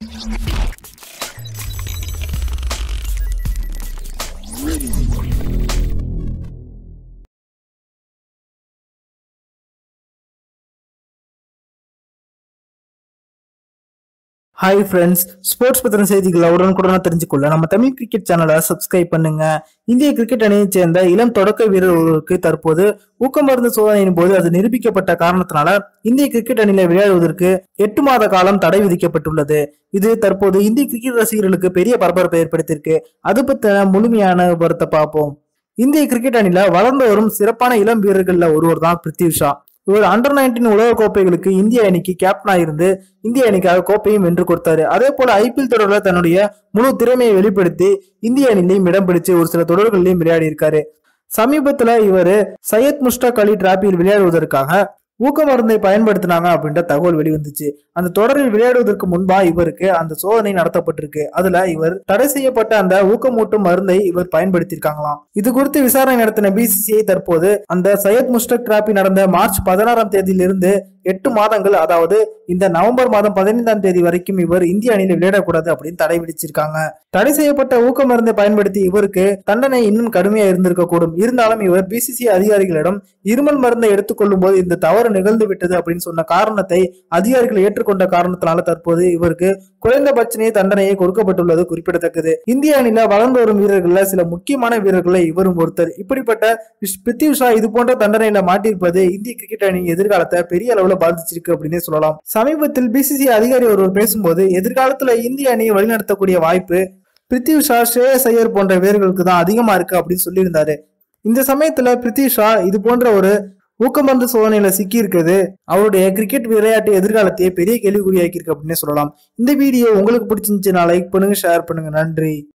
hi friends sports பத்தின செய்திகளை உடனுக்குடனே தெரிஞ்சுக்கொள்ள நம்ம தமிழ் கிரிக்கெட் சேனலை சப்ஸ்கிரைப் பண்ணுங்க இந்திய கிரிக்கெட் அணியைச் சேர்ந்த இளம் தொடக்க வீரர் ஒருவருக்கு தற்போது ஊக்கமருந்து சோதனையின் போது அது நிரூபிக்கப்பட்ட காரணத்தினால இந்திய கிரிக்கெட் அணியில விளையாடுவதற்கு எட்டு மாத காலம் தடை விதிக்கப்பட்டுள்ளது இது தற்போது இந்திய கிரிக்கெட் ரசிகர்களுக்கு பெரிய பரபரப்பை ஏற்படுத்தியிருக்கு அது பத்தின முழுமையான விவரத்தை பார்ப்போம் இந்திய கிரிக்கெட் அணியில வளர்ந்து வரும் சிறப்பான இளம் வீரர்கள்ல ஒருவர் தான் பிருத்திவி ஷா இவர் அண்டர் நைன்டீன் உலக கோப்பைகளுக்கு இந்திய அணிக்கு கேப்டனா இருந்து இந்திய அணிக்காக கோப்பையும் வென்று கொடுத்தாரு அதே போல ஐபிஎல் தொடர்ல தன்னுடைய முழு திறமையை வெளிப்படுத்தி இந்திய அணிலையும் இடம் பிடிச்சு ஒரு சில தொடர்களையும் விளையாடி இருக்காரு சமீபத்துல இவர் சையத் முஷ்டாக் அலி டிராபியில் விளையாடுவதற்காக ஊக்க மருந்தை பயன்படுத்தினாங்க அப்படின்ற தகவல் வெளிவந்துச்சு அந்த தொடரில் விளையாடுவதற்கு முன்பா இவருக்கு அந்த சோதனை நடத்தப்பட்டிருக்கு அதுல இவர் தடை செய்யப்பட்ட அந்த ஊக்கமூட்டும் மருந்தை இவர் பயன்படுத்தியிருக்காங்களாம் இது குறித்து விசாரணை நடத்தின பிசிசிஐ தற்போது அந்த சையத் முஷ்டக் டிராபி நடந்த மார்ச் பதினாறாம் தேதியிலிருந்து எட்டு மாதங்கள் அதாவது இந்த நவம்பர் மாதம் பதினைந்தாம் தேதி வரைக்கும் இவர் இந்திய அணியில் விளையாடக்கூடாது அப்படின்னு தடை விதிச்சிருக்காங்க தடை செய்யப்பட்ட ஊக்க மருந்தை பயன்படுத்தி இவருக்கு தண்டனை இன்னும் கடுமையா இருந்திருக்க கூடும் இருந்தாலும் இவர் பிசிசி அதிகாரிகளிடம் இருமல் மருந்தை எடுத்துக்கொள்ளும் போது இந்த தவறு நிகழ்ந்து விட்டது அப்படின்னு சொன்ன காரணத்தை அதிகாரிகள் ஏற்றுக்கொண்ட காரணத்தினால தற்போது இவருக்கு குறைந்தபட்ச தண்டனையை கொடுக்கப்பட்டுள்ளது குறிப்பிடத்தக்கது இந்திய அணியில வளர்ந்து வரும் வீரர்கள்ல சில முக்கியமான வீரர்களை இவரும் ஒருத்தர் இப்படிப்பட்ட பிருத்திவி ஷா இது போன்ற தண்டனையில மாட்டியிருப்பது இந்திய கிரிக்கெட் அணியின் எதிர்காலத்தை பெரிய அளவுல பாதிச்சிருக்கு அப்படின்னே சொல்லலாம் சமீபத்தில் பிசிசி அதிகாரி ஒருவர் பேசும்போது எதிர்காலத்துல இந்திய அணியை வழிநடத்தக்கூடிய வாய்ப்பு பிருத்திவி ஷா ஸ்ரேயஸ் ஐயர் போன்ற வீரர்களுக்கு தான் அதிகமா இருக்கு அப்படின்னு சொல்லியிருந்தாரு இந்த சமயத்துல பிருத்திவி ஷா இது போன்ற ஒரு ஊக்கமருந்து சோதனையில சிக்கி இருக்குது அவருடைய கிரிக்கெட் விளையாட்டு எதிர்காலத்தையே பெரிய கேள்விக்குறியாக்கி இருக்கு அப்படின்னே சொல்லலாம் இந்த வீடியோ உங்களுக்கு பிடிச்சிருந்துச்சுன்னா லைக் பண்ணுங்க ஷேர் பண்ணுங்க நன்றி